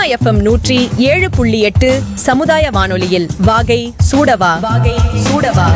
FM நூற்றி ஏழு புள்ளி எட்டு சமுதாய வானொலியில் வாகை சூடவா வாகை சூடவா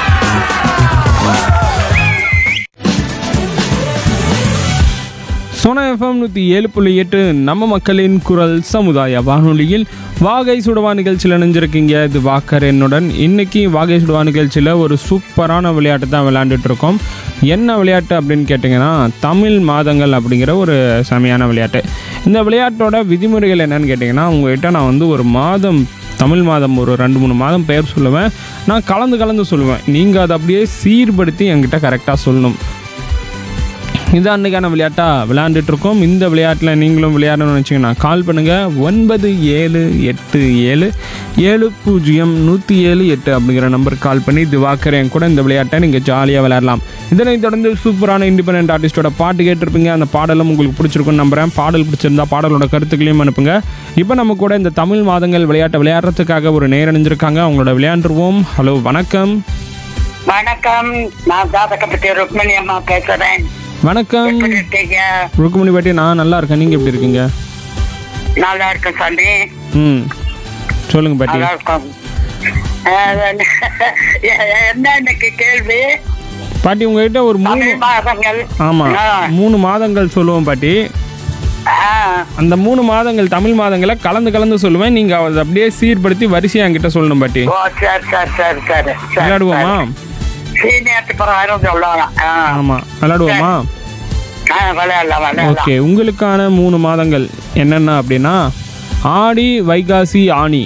சோனா எஃப்எம் நூற்றி ஏழு புள்ளி எட்டு நம்ம மக்களின் குரல் சமுதாய வானொலியில் வாகை சுடுவா நிகழ்ச்சியில் இணைஞ்சிருக்கீங்க இது வாக்கர் என்னுடன் இன்னைக்கு வாகை சுடுவா நிகழ்ச்சியில் ஒரு சூப்பரான விளையாட்டு தான் விளையாண்டுட்டு இருக்கோம் என்ன விளையாட்டு அப்படின்னு கேட்டிங்கன்னா தமிழ் மாதங்கள் அப்படிங்கிற ஒரு செமையான விளையாட்டு இந்த விளையாட்டோட விதிமுறைகள் என்னன்னு கேட்டிங்கன்னா உங்ககிட்ட நான் வந்து ஒரு மாதம் தமிழ் மாதம் ஒரு ரெண்டு மூணு மாதம் பெயர் சொல்லுவேன் நான் கலந்து கலந்து சொல்லுவேன் நீங்கள் அதை அப்படியே சீர்படுத்தி என்கிட்ட கரெக்டாக சொல்லணும் இது அன்றைக்கான விளையாட்டாக விளையாண்டுட்டு இருக்கோம் இந்த விளையாட்டில் நீங்களும் விளையாடணும்னு நினச்சிங்கன்னா கால் பண்ணுங்கள் ஒன்பது ஏழு எட்டு ஏழு ஏழு பூஜ்ஜியம் நூற்றி ஏழு எட்டு அப்படிங்கிற நம்பருக்கு கால் பண்ணி திவாக்கர் என் கூட இந்த விளையாட்டை நீங்கள் ஜாலியாக விளையாடலாம் இதனைத் தொடர்ந்து சூப்பரான இண்டிபெண்டன்ட் ஆர்டிஸ்டோட பாட்டு கேட்டிருப்பீங்க அந்த பாடலும் உங்களுக்கு பிடிச்சிருக்குன்னு நம்புறேன் பாடல் பிடிச்சிருந்தா பாடலோட கருத்துக்களையும் அனுப்புங்க இப்போ நம்ம கூட இந்த தமிழ் மாதங்கள் விளையாட்டை விளையாடுறதுக்காக ஒரு நேரணிஞ்சிருக்காங்க அவங்களோட விளையாண்டுருவோம் ஹலோ வணக்கம் வணக்கம் நான் ஜாதகப்பட்டி ருக்மணி அம்மா பேசுறேன் வணக்கம் எப்படி இருக்கீங்க ருக்குமணி பாட்டி நான் நல்லா இருக்கேன் நீங்கள் எப்படி இருக்கீங்க நல்லா இருக்கேன் சாமி ம் சொல்லுங்க பாட்டி நல்லா இருக்கும் அஹ், என்ன இன்னைக்கு கேள்வி பாட்டி உங்ககிட்ட ஒரு மூணு தமிழ் மாதங்கள் ஆமா ஆ, மூணு மாதங்கள் சொல்லுவோம் பாட்டி ஆ, அந்த மூணு மாதங்கள் தமிழ் மாதங்களை கலந்து கலந்து சொல்லுவேன் நீங்க அதை அப்படியே சீர்படுத்தி வரிசையா என்கிட்ட சொல்லணும் பாட்டி ஓ சரி சரி சரி சரி சரி விளையாடுவோமா சீனியர் பிரகாரம் சொல்லலாம் ஆ, ஆமா விளையாடுவோமா ஆ, விளையாடலாம் விளையாடலாம் ஓகே உங்களுக்கான மூணு மாதங்கள் என்னென்ன அப்படின்னா ஆடி வைகாசி ஆனி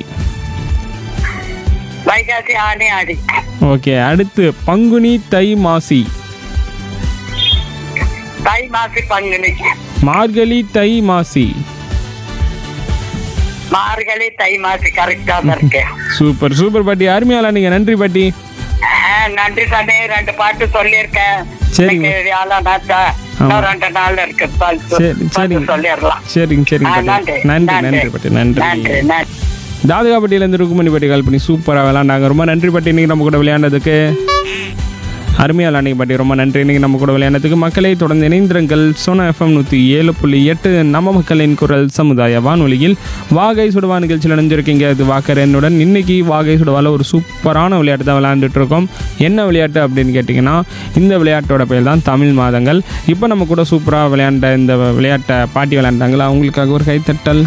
வைகாசி ஆணி ஆடி ஓகே அடுத்து பங்குனி தை மாசி தை மாசி பங்குனி மார்கழி தை மாசி மார்கழி தை மாசி கரெக்டா தான் இருக்கு சூப்பர் சூப்பர் பாட்டி அருமையால நீங்க நன்றி பாட்டி ஆ, நன்றி சாமி ரெண்டு பாட்டு சொல்லியிருக்கேன் சரிங்க. இன்னைக்கு வியாழன் நாத்தா இன்னும் ரெண்டு நாள் இருக்கு பாட்டு சரி பாட்டு சரிங்க சொல்லிடலாம் சரிங்க சரிங்க ஆ, பாட்டி நன்றி நன்றி பாட்டி நன்றி நன்றி நன்றி தாதுகாப்பட்டியிலேருந்து ருக்குமணி பாட்டி கால் பண்ணி சூப்பராக விளையாண்டாங்க ரொம்ப நன்றி பாட்டி இன்னைக்கு நம்ம கூட விளையாண்டதுக்கு அருமையாக விளையாண்டிங்க பாட்டி ரொம்ப நன்றி இன்னைக்கு நம்ம கூட விளையாண்டதுக்கு மக்களை தொடர்ந்து இணைந்திருங்கள் சோனா எஃப்எம் நூற்றி ஏழு புள்ளி எட்டு நம்ம மக்களின் குரல் சமுதாய வானொலியில் வாகை சுடுவா நிகழ்ச்சியில் இணைஞ்சிருக்கீங்க இது வாக்கர் என்னுடன் இன்னைக்கு வாகை சுடுவால ஒரு சூப்பரான விளையாட்டு தான் விளையாண்டுட்டு இருக்கோம் என்ன விளையாட்டு அப்படின்னு கேட்டிங்கன்னா இந்த விளையாட்டோட பேர் தான் தமிழ் மாதங்கள் இப்போ நம்ம கூட சூப்பராக விளையாண்ட இந்த விளையாட்டை பாட்டி விளையாண்டாங்களா அவங்களுக்காக ஒரு கைத்தட்டல்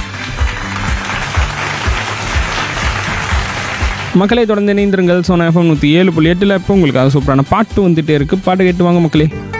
மக்களை தொடர்ந்து இணைந்திருங்கள் சோனா எஃப்எம் நூற்றி ஏழு புள்ளி எட்டில் இப்போ உங்களுக்கு அது சூப்பரான பாட்டு வந்துட்டே இருக்குது பாட்டு கேட்டு வாங்க மக்களே